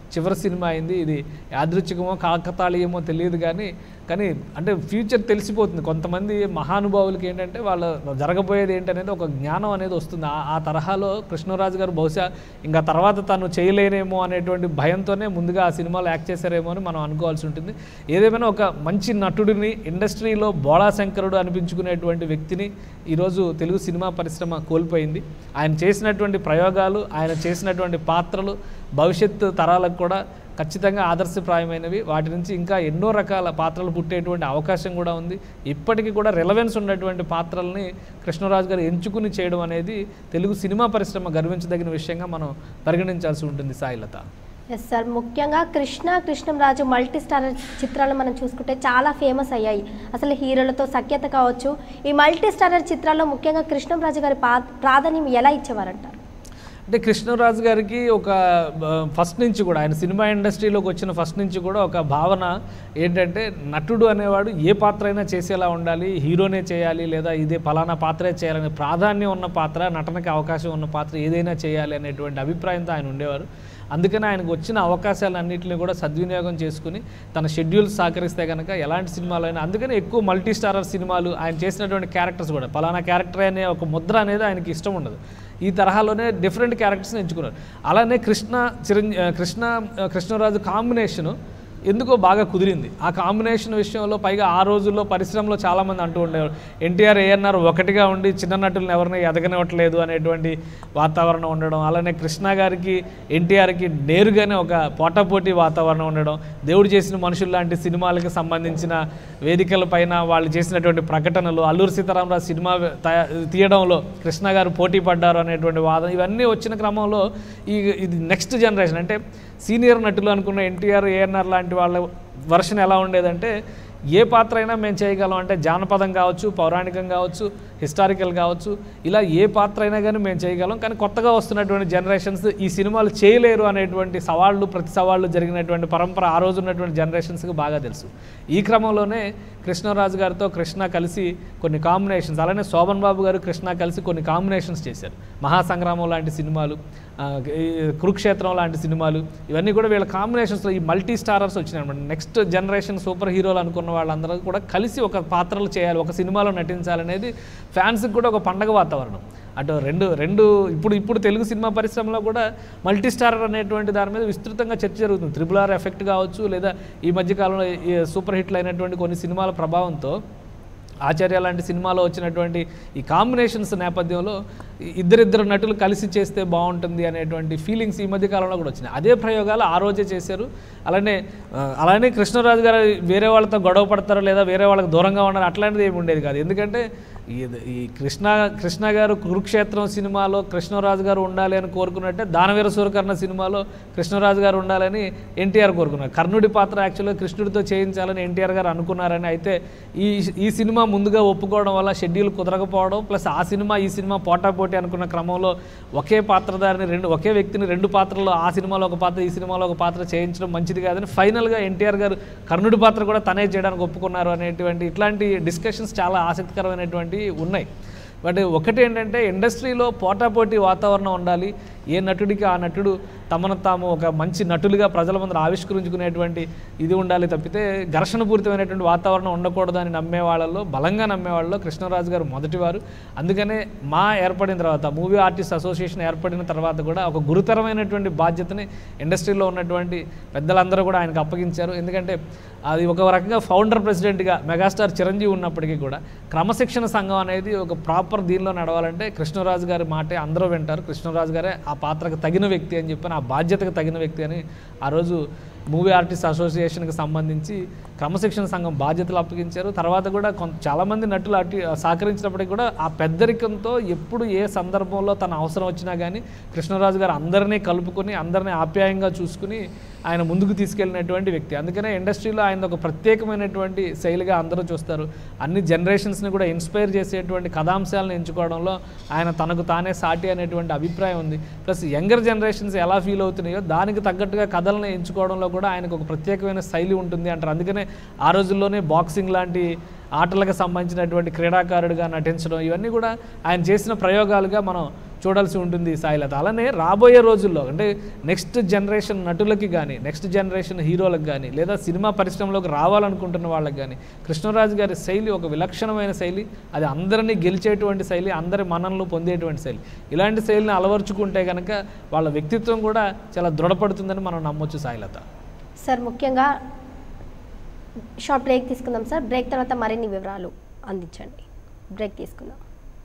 చివరి సినిమా అయింది ఇది యాదృచ్ఛికమో కాకతాళీయమో తెలియదు కానీ కానీ అంటే ఫ్యూచర్ తెలిసిపోతుంది కొంతమంది మహానుభావులకి ఏంటంటే వాళ్ళ జరగబోయేది ఏంటనేది ఒక జ్ఞానం అనేది వస్తుంది ఆ- ఆ తరహాలో కృష్ణరాజు గారు బహుశా ఇంకా తర్వాత తను చేయలేనేమో అనేటువంటి భయంతోనే ముందుగా ఆ సినిమాలో యాక్ట్ చేశారేమో అని మనం అనుకోవాల్సి ఉంటుంది ఏదేమైనా ఒక మంచి నటుడిని ఇండస్ట్రీలో బోళా శంకరుడు అనిపించుకునేటువంటి వ్యక్తిని ఈరోజు తెలుగు సినిమా పరిశ్రమ కోల్పోయింది ఆయన చేసినటువంటి ప్రయోగాలు ఆయన చేసినటువంటి పాత్రలు భవిష్యత్తు తరాలకు కూడా ఖచ్చితంగా ఆదర్శప్రాయమైనవి వాటి నుంచి ఇంకా ఎన్నో రకాల పాత్రలు పుట్టేటువంటి అవకాశం కూడా ఉంది ఇప్పటికీ కూడా రిలవెన్స్ ఉన్నటువంటి పాత్రల్ని కృష్ణరాజు గారు ఎంచుకుని చేయడం అనేది తెలుగు సినిమా పరిశ్రమ గర్వించదగిన విషయంగా మనం పరిగణించాల్సి ఉంటుంది సాయిలత ఎస్ సార్ ముఖ్యంగా కృష్ణ కృష్ణంరాజు మల్టీ స్టార్ చిత్రాలు మనం చూసుకుంటే చాలా ఫేమస్ అయ్యాయి అసలు హీరోలతో సఖ్యత కావచ్చు ఈ మల్టీ స్టారర్ చిత్రాల్లో ముఖ్యంగా కృష్ణంరాజు గారి పా ప్రాధాన్యం ఎలా ఇచ్చేవారంటారు అంటే కృష్ణరాజు గారికి ఒక ఫస్ట్ నుంచి కూడా ఆయన సినిమా ఇండస్ట్రీలోకి వచ్చిన ఫస్ట్ నుంచి కూడా ఒక భావన ఏంటంటే నటుడు అనేవాడు ఏ పాత్ర అయినా చేసేలా ఉండాలి హీరోనే చేయాలి లేదా ఇదే ఫలానా పాత్రే చేయాలనే ప్రాధాన్యం ఉన్న పాత్ర నటనకి అవకాశం ఉన్న పాత్ర ఏదైనా చేయాలి అనేటువంటి అభిప్రాయంతో ఆయన ఉండేవారు అందుకని ఆయనకు వచ్చిన అవకాశాలన్నింటినీ కూడా సద్వినియోగం చేసుకుని తన షెడ్యూల్స్ సహకరిస్తే కనుక ఎలాంటి సినిమాలు అయినా అందుకని ఎక్కువ మల్టీ స్టారర్ సినిమాలు ఆయన చేసినటువంటి క్యారెక్టర్స్ కూడా ఫలానా క్యారెక్టర్ అనే ఒక ముద్ర అనేది ఆయనకి ఇష్టం ఉండదు ఈ తరహాలోనే డిఫరెంట్ క్యారెక్టర్స్ని ఎంచుకున్నారు అలానే కృష్ణ చిరంజీ కృష్ణ కృష్ణరాజు కాంబినేషను ఎందుకో బాగా కుదిరింది ఆ కాంబినేషన్ విషయంలో పైగా ఆ రోజుల్లో పరిశ్రమలో చాలామంది అంటూ ఉండేవారు ఎన్టీఆర్ ఏఎన్ఆర్ ఒకటిగా ఉండి చిన్న నటులను ఎవరిని ఎదగనివ్వట్లేదు అనేటువంటి వాతావరణం ఉండడం అలానే కృష్ణ గారికి ఎన్టీఆర్కి నేరుగానే ఒక పోటాపోటీ వాతావరణం ఉండడం దేవుడు చేసిన మనుషులు లాంటి సినిమాలకు సంబంధించిన వేదికల పైన వాళ్ళు చేసినటువంటి ప్రకటనలు అల్లూరు సీతారామరాజు సినిమా తయా- తీయడంలో కృష్ణ గారు పోటీ పడ్డారు అనేటువంటి వాదన ఇవన్నీ వచ్చిన క్రమంలో ఈ ఇది నెక్స్ట్ జనరేషన్ అంటే సీనియర్ నటులు అనుకున్న ఎన్టీఆర్ ఏఎన్ఆర్ లాంటి వాళ్ళ వర్షన్ ఎలా ఉండేదంటే ఏ పాత్ర అయినా మేము చేయగలం అంటే జానపదం కావచ్చు పౌరాణికం కావచ్చు హిస్టారికల్ కావచ్చు ఇలా ఏ పాత్ర అయినా కానీ మేము చేయగలం కానీ కొత్తగా వస్తున్నటువంటి జనరేషన్స్ ఈ సినిమాలు చేయలేరు అనేటువంటి సవాళ్ళు ప్రతి సవాళ్ళు జరిగినటువంటి పరంపర ఆ రోజు ఉన్నటువంటి జనరేషన్స్కి బాగా తెలుసు ఈ క్రమంలోనే కృష్ణరాజు గారితో కృష్ణ కలిసి కొన్ని కాంబినేషన్స్ అలానే శోభన్ బాబు గారు కృష్ణ కలిసి కొన్ని కాంబినేషన్స్ చేశారు మహాసంగ్రామం లాంటి సినిమాలు ఆ, ఈ కురుక్షేత్రం లాంటి సినిమాలు ఇవన్నీ కూడా వీళ్ళ కాంబినేషన్స్లో ఈ మల్టీ స్టారర్స్ వచ్చినాయి అనమాట నెక్స్ట్ జనరేషన్ సూపర్ హీరోలు అనుకున్న వాళ్ళందరూ కూడా కలిసి ఒక పాత్రలు చేయాలి ఒక సినిమాలో నటించాలనేది ఫ్యాన్స్కి కూడా ఒక పండగ వాతావరణం అటు రెండు రెండు ఇప్పుడు ఇప్పుడు తెలుగు సినిమా పరిశ్రమలో కూడా మల్టీ స్టారర్ అనేటువంటి దాని మీద విస్తృతంగా చర్చ జరుగుతుంది త్రిబుల్ ఆర్ ఎఫెక్ట్ కావచ్చు లేదా ఈ మధ్యకాలంలో ఈ సూపర్ హిట్లు అయినటువంటి కొన్ని సినిమాల ప్రభావంతో ఆచార్య లాంటి సినిమాలో వచ్చినటువంటి ఈ కాంబినేషన్స్ నేపథ్యంలో ఈ ఇద్దరిద్దరు నటులు కలిసి చేస్తే బాగుంటుంది అనేటువంటి ఫీలింగ్స్ ఈ మధ్య కాలంలో కూడా వచ్చినాయి అదే ప్రయోగాలు ఆ రోజే చేశారు అలానే ఆ, అలానే కృష్ణరాజు గారు వేరే వాళ్ళతో గొడవ పడతారు లేదా వేరే వాళ్ళకి దూరంగా ఉన్నారు అట్లాంటిది ఏమి ఉండేది కాదు ఎందుకంటే ఈ- ఈ కృష్ణ కృష్ణ గారు కురుక్షేత్రం సినిమాలో కృష్ణరాజు గారు ఉండాలి అని కోరుకున్నట్టే దానవీర సూరకర్ణ సినిమాలో కృష్ణరాజు గారు ఉండాలని ఎన్టీఆర్ కోరుకున్నారు కర్ణుడి పాత్ర యాక్చువల్గా కృష్ణుడితో చేయించాలని ఎన్టీఆర్ గారు అనుకున్నారని అయితే ఈ ఈ సినిమా ముందుగా ఒప్పుకోవడం వల్ల షెడ్యూల్ కుదరకపోవడం ప్లస్ ఆ సినిమా ఈ సినిమా పోటాపోటీ అనుకున్న క్రమంలో ఒకే పాత్రధారిని రెండు ఒకే వ్యక్తిని రెండు పాత్రలు ఆ సినిమాలో ఒక పాత్ర ఈ సినిమాలో ఒక పాత్ర చేయించడం మంచిది కాదని ఫైనల్గా ఎన్టీఆర్ గారు కర్ణుడి పాత్ర కూడా తనే చేయడానికి ఒప్పుకున్నారు అనేటువంటి ఇట్లాంటి డిస్కషన్స్ చాలా ఆసక్తికరమైనటువంటి ఉన్నాయి బట్ ఒకటి ఏంటంటే ఇండస్ట్రీలో పోటాపోటీ వాతావరణం ఉండాలి ఏ నటుడికి ఆ నటుడు తమను తాము ఒక మంచి నటులుగా ప్రజల ముందర ఆవిష్కరించుకునేటువంటి ఇది ఉండాలి తప్పితే ఘర్షణపూరితమైనటువంటి వాతావరణం ఉండకూడదు అని నమ్మే వాళ్ళలో బలంగా నమ్మే వాళ్ళలో కృష్ణరాజు గారు మొదటివారు అందుకనే మా ఏర్పడిన తర్వాత మూవీ ఆర్టిస్ట్ అసోసియేషన్ ఏర్పడిన తర్వాత కూడా ఒక గురుతరమైనటువంటి బాధ్యతని ఇండస్ట్రీలో ఉన్నటువంటి పెద్దలందరూ కూడా ఆయనకు అప్పగించారు ఎందుకంటే అది ఒక రకంగా ఫౌండర్ ప్రెసిడెంట్గా మెగాస్టార్ చిరంజీవి ఉన్నప్పటికీ కూడా క్రమశిక్షణ సంఘం అనేది ఒక ప్రాపర్ దీనిలో నడవాలంటే కృష్ణరాజు గారి మాటే అందరూ వింటారు కృష్ణరాజు గారే ఆ పాత్రకు తగిన వ్యక్తి అని చెప్పి ఆ బాధ్యతకు తగిన వ్యక్తి అని ఆ రోజు మూవీ ఆర్టిస్ట్ అసోసియేషన్కి సంబంధించి క్రమశిక్షణ సంఘం బాధ్యతలు అప్పగించారు తర్వాత కూడా కొంత చాలామంది నటులు అటు సహకరించినప్పటికీ కూడా ఆ పెద్దరికంతో ఎప్పుడు ఏ సందర్భంలో తన అవసరం వచ్చినా కానీ కృష్ణరాజు గారు అందరినీ కలుపుకొని అందరినీ ఆప్యాయంగా చూసుకుని ఆయన ముందుకు తీసుకెళ్ళినటువంటి వ్యక్తి అందుకనే ఇండస్ట్రీలో ఆయన ఒక ప్రత్యేకమైనటువంటి శైలిగా అందరూ చూస్తారు అన్ని జనరేషన్స్ని కూడా ఇన్స్పైర్ చేసేటువంటి కథాంశాలను ఎంచుకోవడంలో ఆయన తనకు తానే సాటి అనేటువంటి అభిప్రాయం ఉంది ప్లస్ యంగర్ జనరేషన్స్ ఎలా ఫీల్ అవుతున్నాయో దానికి తగ్గట్టుగా కథలను ఎంచుకోవడంలో కూడా ఆయనకు ఒక ప్రత్యేకమైన శైలి ఉంటుంది అంటారు అందుకనే ఆ రోజుల్లోనే బాక్సింగ్ లాంటి ఆటలకు సంబంధించినటువంటి క్రీడాకారుడిగా నటించడం ఇవన్నీ కూడా ఆయన చేసిన ప్రయోగాలుగా మనం చూడాల్సి ఉంటుంది సాయిలత అలానే రాబోయే రోజుల్లో అంటే నెక్స్ట్ జనరేషన్ నటులకి కానీ నెక్స్ట్ జనరేషన్ హీరోలకు కానీ లేదా సినిమా పరిశ్రమలోకి రావాలనుకుంటున్న వాళ్ళకి కానీ కృష్ణరాజు గారి శైలి ఒక విలక్షణమైన శైలి అది అందరినీ గెలిచేటువంటి శైలి అందరి మనల్ని పొందేటువంటి శైలి ఇలాంటి శైలిని అలవర్చుకుంటే కనుక వాళ్ళ వ్యక్తిత్వం కూడా చాలా దృఢపడుతుందని మనం నమ్మొచ్చు సాయిలత సార్ ముఖ్యంగా షార్ట్ బ్రేక్ తీసుకుందాం సార్ బ్రేక్ తర్వాత మరిన్ని వివరాలు అందించండి బ్రేక్ తీసుకుందాం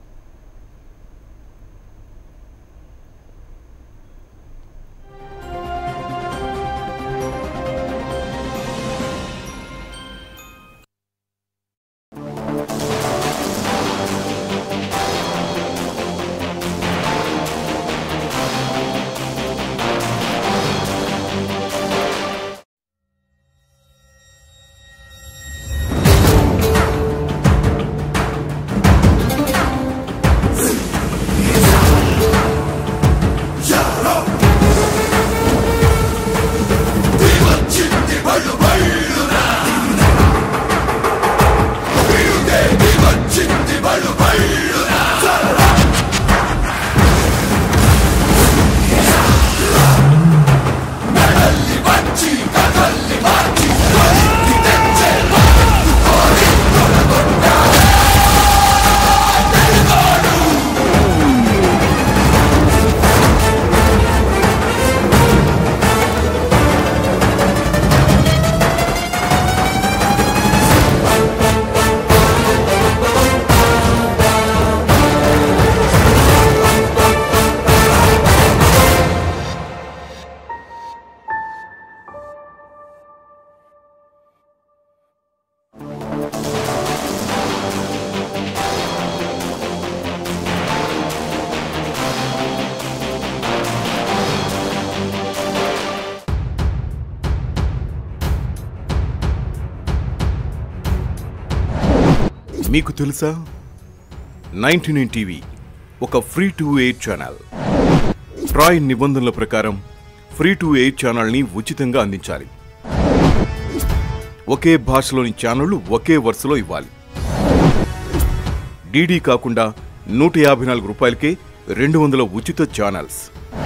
మీకు తెలుసా నైన్టీ నైన్ టీవీ ఒక free to air channel TRAI నిబంధనల ప్రకారం ఫ్రీ టు ఎయిర్ ఛానల్ని ఉచితంగా అందించాలి ఒకే భాషలోని ఛానళ్లు ఒకే వరుసలో ఇవ్వాలి డీడీ కాకుండా నూట యాభై నాలుగు రూపాయలకే రెండు వందల ఉచిత ఛానల్స్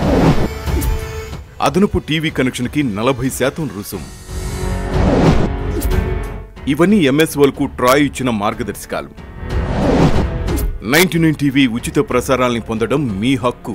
అదనపు టీవీ కనెక్షన్కి నలభై శాతం రుసుం ఇవన్నీ ఎంఎస్ఓలకు ట్రాయ్ ఇచ్చిన మార్గదర్శకాలు నైన్టీ నైన్ టీవీ ఉచిత ప్రసారాల్ని పొందడం మీ హక్కు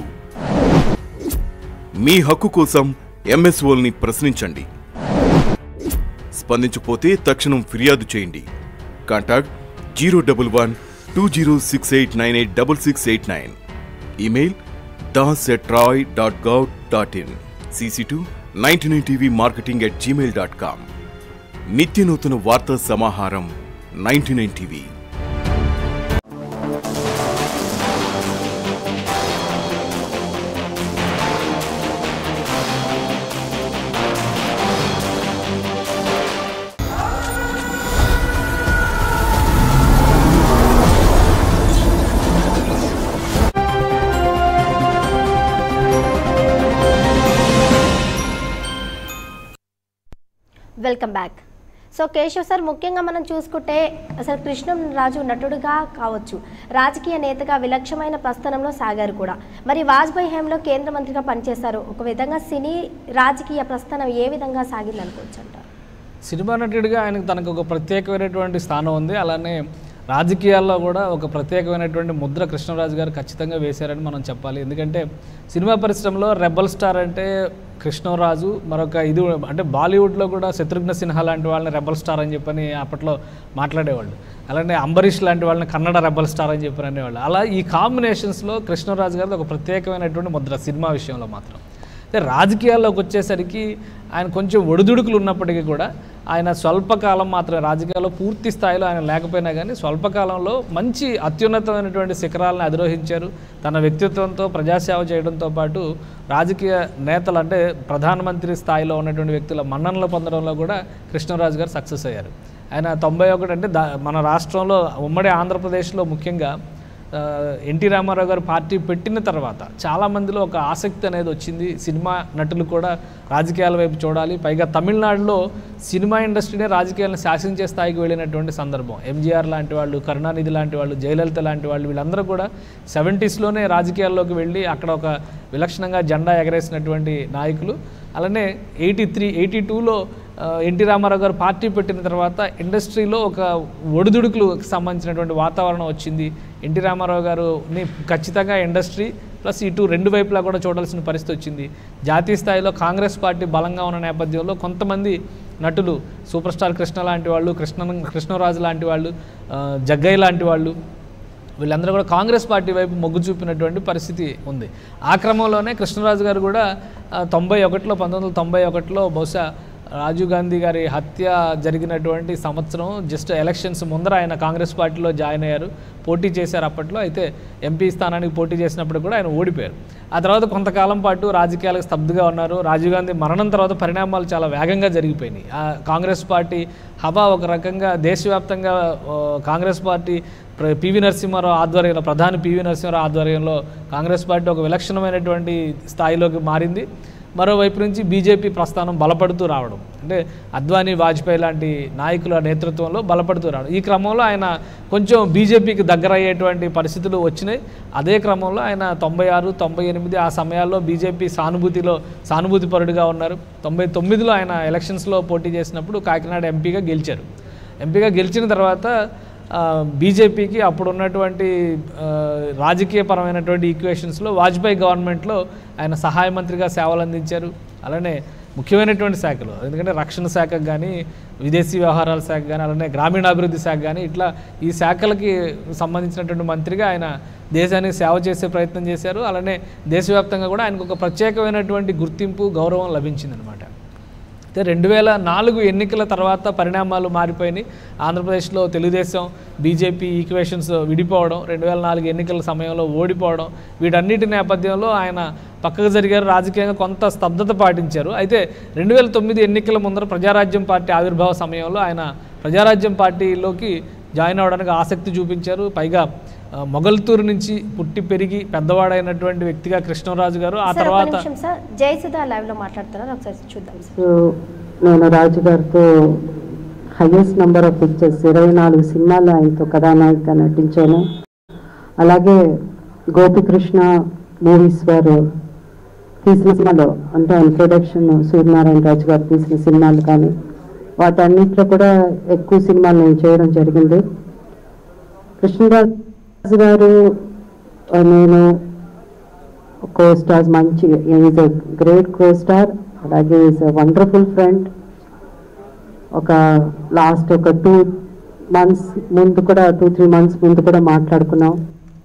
మీ హక్కు కోసం ఎంఎస్ఓల్ని ప్రశ్నించండి స్పందించపోతే తక్షణం ఫిర్యాదు చేయండి contact zero double one two zero six eight nine eight double six eight nine email das at TRAI dot gov dot in CC to ninety nine TV marketing at Gmail dot com నిత్య నూతన వార్తా సమాహారం ninety nine TV welcome back so Keshav sir ముఖ్యంగా మనం చూసుకుంటే అసలు కృష్ణం రాజు నటుడుగా కావచ్చు రాజకీయ నేతగా విలక్షణమైన ప్రస్థానంలో సాగారు కూడా మరి వాజ్పేయి హయాంలో కేంద్ర మంత్రిగా పనిచేశారు ఒక విధంగా సినీ రాజకీయ ప్రస్థానం ఏ విధంగా సాగింది అనుకోవచ్చు అంటారు సినిమా నటుడిగా ఆయనకు తనకు ఒక ప్రత్యేకమైనటువంటి స్థానం ఉంది అలానే రాజకీయాల్లో కూడా ఒక ప్రత్యేకమైనటువంటి ముద్ర కృష్ణరాజు గారు ఖచ్చితంగా వేశారని మనం చెప్పాలి ఎందుకంటే సినిమా పరిశ్రమలో రెబల్ స్టార్ అంటే కృష్ణరాజు మరొక ఇది అంటే బాలీవుడ్లో కూడా శత్రుఘ్న సిన్హా లాంటి వాళ్ళని రెబల్ స్టార్ అని చెప్పని అప్పట్లో మాట్లాడేవాళ్ళు అలానే అంబరీష్ లాంటి వాళ్ళని కన్నడ రెబల్ స్టార్ అని చెప్పని అనేవాళ్ళు అలా ఈ కాంబినేషన్స్లో కృష్ణరాజు గారిది ఒక ప్రత్యేకమైనటువంటి ముద్ర సినిమా విషయంలో మాత్రం అయితే రాజకీయాల్లోకి వచ్చేసరికి ఆయన కొంచెం ఒడిదుడుకులు ఉన్నప్పటికీ కూడా ఆయన స్వల్పకాలం మాత్రమే రాజకీయాల్లో పూర్తి స్థాయిలో ఆయన లేకపోయినా కానీ స్వల్పకాలంలో మంచి అత్యున్నతమైనటువంటి శిఖరాలను అధిరోహించారు తన వ్యక్తిత్వంతో ప్రజాసేవ చేయడంతో పాటు రాజకీయ నేతలు అంటే ప్రధానమంత్రి స్థాయిలో ఉన్నటువంటి వ్యక్తుల మన్ననలు పొందడంలో కూడా కృష్ణరాజు గారు సక్సెస్ అయ్యారు ఆయన తొంభై ఒకటి అంటే దా మన రాష్ట్రంలో ఉమ్మడి ఆంధ్రప్రదేశ్లో ముఖ్యంగా ఆ, ఎన్టీ రామారావు గారు పార్టీ పెట్టిన తర్వాత చాలామందిలో ఒక ఆసక్తి అనేది వచ్చింది సినిమా నటులు కూడా రాజకీయాల వైపు చూడాలి పైగా తమిళనాడులో సినిమా ఇండస్ట్రీనే రాజకీయాలను శాసించే స్థాయికి వెళ్ళినటువంటి సందర్భం ఎంజీఆర్ లాంటి వాళ్ళు కరుణానిధి లాంటి వాళ్ళు జయలలిత లాంటి వాళ్ళు వీళ్ళందరూ కూడా సెవెంటీస్లోనే రాజకీయాల్లోకి వెళ్ళి అక్కడ ఒక విలక్షణంగా జెండా ఎగరేసినటువంటి నాయకులు అలానే ఎయిటీ త్రీ ఎయిటీ టూలో ఎన్టీ రామారావు గారు పార్టీ పెట్టిన తర్వాత ఇండస్ట్రీలో ఒక ఒడిదుడుకులకు సంబంధించినటువంటి వాతావరణం వచ్చింది ఎన్టీ రామారావు గారుని ఖచ్చితంగా ఇండస్ట్రీ ప్లస్ ఇటు రెండు వైపులా కూడా చూడాల్సిన పరిస్థితి వచ్చింది జాతీయ స్థాయిలో కాంగ్రెస్ పార్టీ బలంగా ఉన్న నేపథ్యంలో కొంతమంది నటులు సూపర్ స్టార్ కృష్ణ లాంటి వాళ్ళు కృష్ణ కృష్ణరాజు లాంటి వాళ్ళు ఆ, జగ్గయ్య లాంటి వాళ్ళు వీళ్ళందరూ కూడా కాంగ్రెస్ పార్టీ వైపు మొగ్గు చూపినటువంటి పరిస్థితి ఉంది ఆ క్రమంలోనే కృష్ణరాజు గారు కూడా ఆ, తొంభై ఒకటిలో పంతొమ్మిది వందల తొంభై ఒకటిలో బహుశా రాజీవ్ గాంధీ గారి హత్య జరిగినటువంటి సంవత్సరం జస్ట్ ఎలక్షన్స్ ముందర ఆయన కాంగ్రెస్ పార్టీలో జాయిన్ అయ్యారు పోటీ చేశారు అప్పట్లో అయితే ఎంపీ స్థానానికి పోటీ చేసినప్పుడు కూడా ఆయన ఓడిపోయారు ఆ తర్వాత కొంతకాలం పాటు రాజకీయాలకు స్తబ్దుగా ఉన్నారు రాజీవ్ గాంధీ మరణం తర్వాత పరిణామాలు చాలా వేగంగా జరిగిపోయినాయి ఆ కాంగ్రెస్ పార్టీ హవా ఒక రకంగా దేశవ్యాప్తంగా ఆ, కాంగ్రెస్ పార్టీ ప్ర- పివి నరసింహారావు ఆధ్వర్యంలో ప్రధాని పివి నరసింహారావు ఆధ్వర్యంలో కాంగ్రెస్ పార్టీ ఒక విలక్షణమైనటువంటి స్థాయిలోకి మారింది మరోవైపు నుంచి బీజేపీ ప్రస్థానం బలపడుతూ రావడం అంటే అద్వానీ వాజ్పేయి లాంటి నాయకుల నేతృత్వంలో బలపడుతూ రావడం ఈ క్రమంలో ఆయన కొంచెం బీజేపీకి దగ్గర అయ్యేటువంటి పరిస్థితులు వచ్చినాయి అదే క్రమంలో ఆయన తొంభై ఆరు తొంభై ఎనిమిది ఆ సమయాల్లో బీజేపీ సానుభూతిలో సానుభూతిపరుడుగా ఉన్నారు తొంభై తొమ్మిదిలో ఆయన ఎలక్షన్స్లో పోటీ చేసినప్పుడు కాకినాడ ఎంపీగా గెలిచారు ఎంపీగా గెలిచిన తర్వాత ఆ, బీజేపీకి అప్పుడు ఉన్నటువంటి ఆ, రాజకీయపరమైనటువంటి ఈక్వేషన్స్లో వాజ్పేయి గవర్నమెంట్లో ఆయన సహాయ మంత్రిగా సేవలు అందించారు అలానే ముఖ్యమైనటువంటి శాఖలు ఎందుకంటే రక్షణ శాఖకు కానీ విదేశీ వ్యవహారాల శాఖ కానీ అలానే గ్రామీణాభివృద్ధి శాఖ కానీ ఇట్లా ఈ శాఖలకి సంబంధించినటువంటి మంత్రిగా ఆయన దేశానికి సేవ చేసే ప్రయత్నం చేశారు అలానే దేశవ్యాప్తంగా కూడా ఆయనకు ఒక ప్రత్యేకమైనటువంటి గుర్తింపు గౌరవం లభించిందనమాట అయితే రెండు వేల నాలుగు ఎన్నికల తర్వాత పరిణామాలు మారిపోయినాయి ఆంధ్రప్రదేశ్లో తెలుగుదేశం బీజేపీ ఈక్వేషన్స్ విడిపోవడం రెండు వేల నాలుగు ఎన్నికల సమయంలో ఓడిపోవడం వీటన్నిటి నేపథ్యంలో ఆయన పక్కకు జరిగారు రాజకీయంగా కొంత స్తబ్దత పాటించారు అయితే రెండు వేల తొమ్మిది ఎన్నికల ముందర ప్రజారాజ్యం పార్టీ ఆవిర్భావ సమయంలో ఆయన ప్రజారాజ్యం పార్టీలోకి జాయిన్ అవ్వడానికి ఆసక్తి చూపించారు పైగా ఆ, మొగల్తూరు నుంచి పుట్టి పెరిగి పెద్దవాడైనటువంటి వ్యక్తిగా కృష్ణరాజు గారు ఆ సార్ ఒక్క తర్వాత నిమిషం సార్ జయసుధ లైవ్ లో మాట్లాడుతున్నారు ఒకసారి చూద్దాం సార్ సో నేను రాజు గారితో హైయెస్ట్ నెంబర్ ఆఫ్ పిక్చర్స్ ఇరవై నాలుగు సినిమాల్లో ఆయనతో కథానాయికగా నటించాను అలాగే గోపికృష్ణ మూవీస్ వారు తీసిన సినిమాలో అంటే ఆయన ప్రొడక్షన్ సూర్యనారాయణ రాజు గారు తీసిన సినిమాలు కానీ వాటన్నిటిలో కూడా ఎక్కువ సినిమాలు నేను చేయడం జరిగింది కృష్ణరాజు గారు ఆ, నేను కో స్టార్స్ మంచి is a great co star అలాగే ఈజ్ ఎ వండర్ఫుల్ ఫ్రెండ్ ఒక లాస్ట్ ఒక టూ మంత్స్ ముందు కూడా టూ త్రీ మంత్స్ ముందు కూడా మాట్లాడుకున్నాం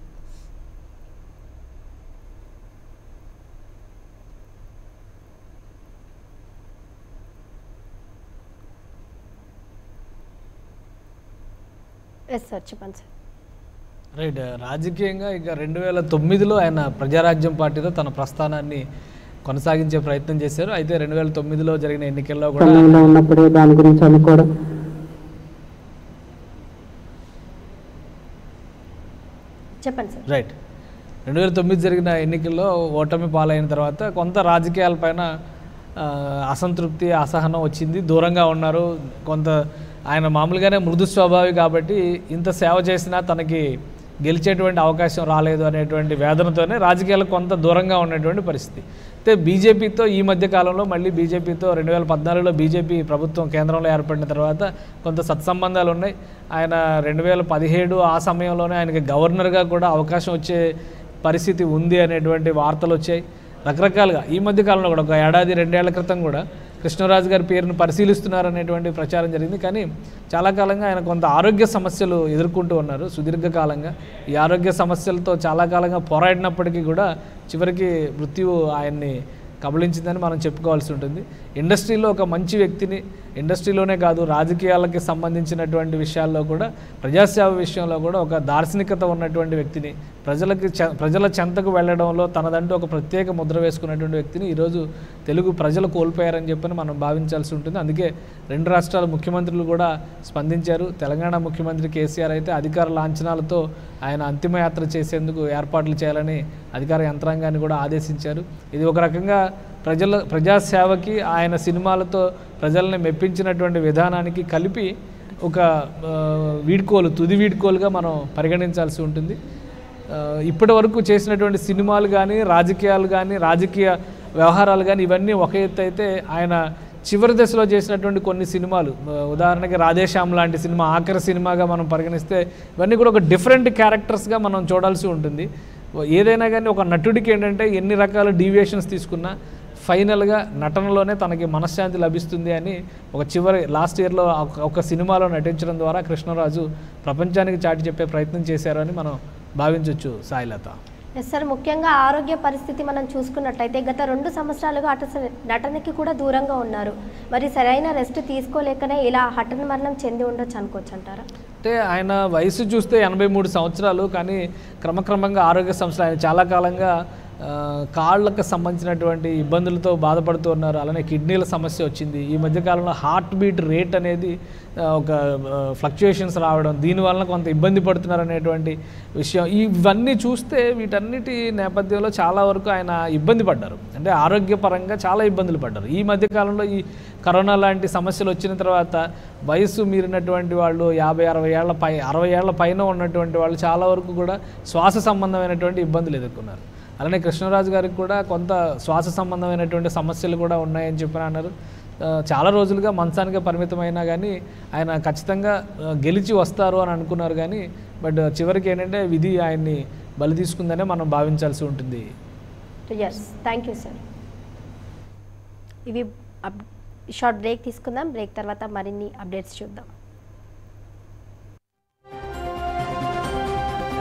ఎస్ సార్ చెప్పండి సార్ రైట్ రాజకీయంగా ఇక రెండు వేల తొమ్మిదిలో ఆయన ప్రజారాజ్యం పార్టీలో తన ప్రస్థానాన్ని కొనసాగించే ప్రయత్నం చేశారు అయితే రెండు వేల తొమ్మిదిలో జరిగిన ఎన్నికల్లో కూడా సమయంలో ఉన్నప్పుడే దాని గురించి అనుకోవడం చెప్పండి సార్ రైట్ రెండు వేల తొమ్మిది జరిగిన ఎన్నికల్లో ఓటమి పాలైన తర్వాత కొంత రాజకీయాలపైన ఆ, అసంతృప్తి అసహనం వచ్చింది దూరంగా ఉన్నారు కొంత ఆయన మామూలుగానే మృదు స్వభావి కాబట్టి ఇంత సేవ చేసినా తనకి గెలిచేటువంటి అవకాశం రాలేదు అనేటువంటి వేదనతోనే రాజకీయాలకు కొంత దూరంగా ఉన్నటువంటి పరిస్థితి అయితే బీజేపీతో ఈ మధ్య కాలంలో మళ్ళీ బీజేపీతో రెండు వేల పద్నాలుగులో బీజేపీ ప్రభుత్వం కేంద్రంలో ఏర్పడిన తర్వాత కొంత సత్సంబంధాలు ఉన్నాయి ఆయన రెండు వేల పదిహేడు ఆ సమయంలోనే ఆయనకి గవర్నర్గా కూడా అవకాశం వచ్చే పరిస్థితి ఉంది అనేటువంటి వార్తలు వచ్చాయి రకరకాలుగా ఈ మధ్య కాలంలో కూడా ఒక ఏడాది రెండేళ్ల క్రితం కూడా కృష్ణరాజు గారి పేరును పరిశీలిస్తున్నారు అనేటువంటి ప్రచారం జరిగింది కానీ చాలా కాలంగా ఆయన కొంత ఆరోగ్య సమస్యలు ఎదుర్కొంటూ ఉన్నారు సుదీర్ఘకాలంగా ఈ ఆరోగ్య సమస్యలతో చాలా కాలంగా పోరాడినప్పటికీ కూడా చివరికి మృత్యువు ఆయన్ని కబళించిందని మనం చెప్పుకోవాల్సి ఉంటుంది ఇండస్ట్రీలో ఒక మంచి వ్యక్తిని ఇండస్ట్రీలోనే కాదు రాజకీయాలకి సంబంధించినటువంటి విషయాల్లో కూడా ప్రజాసేవ విషయంలో కూడా ఒక దార్శనికత ఉన్నటువంటి వ్యక్తిని ప్రజలకి చె- ప్రజల చెంతకు వెళ్ళడంలో తనదంటూ ఒక ప్రత్యేక ముద్ర వేసుకున్నటువంటి వ్యక్తిని ఈరోజు తెలుగు ప్రజలు కోల్పోయారని చెప్పని మనం భావించాల్సి ఉంటుంది అందుకే రెండు రాష్ట్రాల ముఖ్యమంత్రులు కూడా స్పందించారు తెలంగాణ ముఖ్యమంత్రి కేసీఆర్ అయితే అధికార లాంఛనాలతో ఆయన అంతిమయాత్ర చేసేందుకు ఏర్పాట్లు చేయాలని అధికార యంత్రాంగాన్ని కూడా ఆదేశించారు ఇది ఒక రకంగా ప్రజల ప్రజాసేవకి ఆయన సినిమాలతో ప్రజల్ని మెప్పించినటువంటి విధానానికి కలిపి ఒక ఆ, వీడ్కోలు తుది వీడ్కోలుగా మనం పరిగణించాల్సి ఉంటుంది ఆ, ఇప్పటి వరకు చేసినటువంటి సినిమాలు కానీ రాజకీయాలు కానీ రాజకీయ వ్యవహారాలు కానీ ఇవన్నీ ఒక ఎత్తు అయితే ఆయన చివరి దశలో చేసినటువంటి కొన్ని సినిమాలు ఆ, ఉదాహరణకి రాధేశ్యామ్ లాంటి సినిమా ఆఖరి సినిమాగా మనం పరిగణిస్తే ఇవన్నీ కూడా ఒక డిఫరెంట్ క్యారెక్టర్స్గా మనం చూడాల్సి ఉంటుంది ఏదైనా కానీ ఒక నటుడికి ఏంటంటే ఎన్ని రకాల డీవియేషన్స్ తీసుకున్నా ఫైనల్గా నటనలోనే తనకి మనశ్శాంతి లభిస్తుంది అని ఒక చివరి లాస్ట్ ఇయర్లో ఒక- ఒక సినిమాలో నటించడం ద్వారా కృష్ణరాజు ప్రపంచానికి చాటి చెప్పే ప్రయత్నం చేశారు అని మనం భావించవచ్చు సాయిలత ఎస్ సార్ ముఖ్యంగా ఆరోగ్య పరిస్థితి మనం చూసుకున్నట్లయితే గత రెండు సంవత్సరాలుగా అట నటనకి కూడా దూరంగా ఉన్నారు మరి సరైన రెస్ట్ తీసుకోలేకనే ఇలా హఠన మరణం చెంది ఉండొచ్చు అనుకోవచ్చు అంటారా అంటే ఆయన వయసు చూస్తే ఎనభై మూడు సంవత్సరాలు కానీ క్రమక్రమంగా ఆరోగ్య సమస్యలు ఆయన చాలా కాలంగా ఆ, కాళ్ళకు సంబంధించినటువంటి ఇబ్బందులతో బాధపడుతూ ఉన్నారు అలానే కిడ్నీల సమస్య వచ్చింది ఈ మధ్యకాలంలో హార్ట్ బీట్ రేట్ అనేది ఆ, ఒక ఫ్లక్చుయేషన్స్ రావడం దీనివల్ల కొంత ఇబ్బంది పడుతున్నారు అనేటువంటి విషయం ఇవన్నీ చూస్తే వీటన్నిటి నేపథ్యంలో చాలా వరకు ఆయన ఇబ్బంది పడ్డారు అంటే ఆరోగ్యపరంగా చాలా ఇబ్బందులు పడ్డారు ఈ మధ్యకాలంలో ఈ కరోనా లాంటి సమస్యలు వచ్చిన తర్వాత వయసు మీరినటువంటి వాళ్ళు యాభై అరవై ఏళ్ల పై అరవై ఏళ్ల పైన ఉన్నటువంటి వాళ్ళు చాలా వరకు కూడా శ్వాస సంబంధమైనటువంటి ఇబ్బందులు ఎదుర్కొన్నారు అలానే కృష్ణరాజు గారికి కూడా కొంత శ్వాస సంబంధమైనటువంటి సమస్యలు కూడా ఉన్నాయని చెప్పి అన్నారు ఆ, చాలా రోజులుగా మంచానికి పరిమితమైనా కానీ ఆయన ఖచ్చితంగా ఆ, గెలిచి వస్తారు అని అనుకున్నారు కానీ బట్ చివరికి ఏంటంటే విధి ఆయన్ని బలి తీసుకుందనే మనం భావించాల్సి ఉంటుంది ఎస్ థ్యాంక్ యూ సార్ ఇవి అప్ షార్ట్ బ్రేక్ తీసుకుందాం బ్రేక్ తర్వాత మరిన్ని అప్డేట్స్ చూద్దాం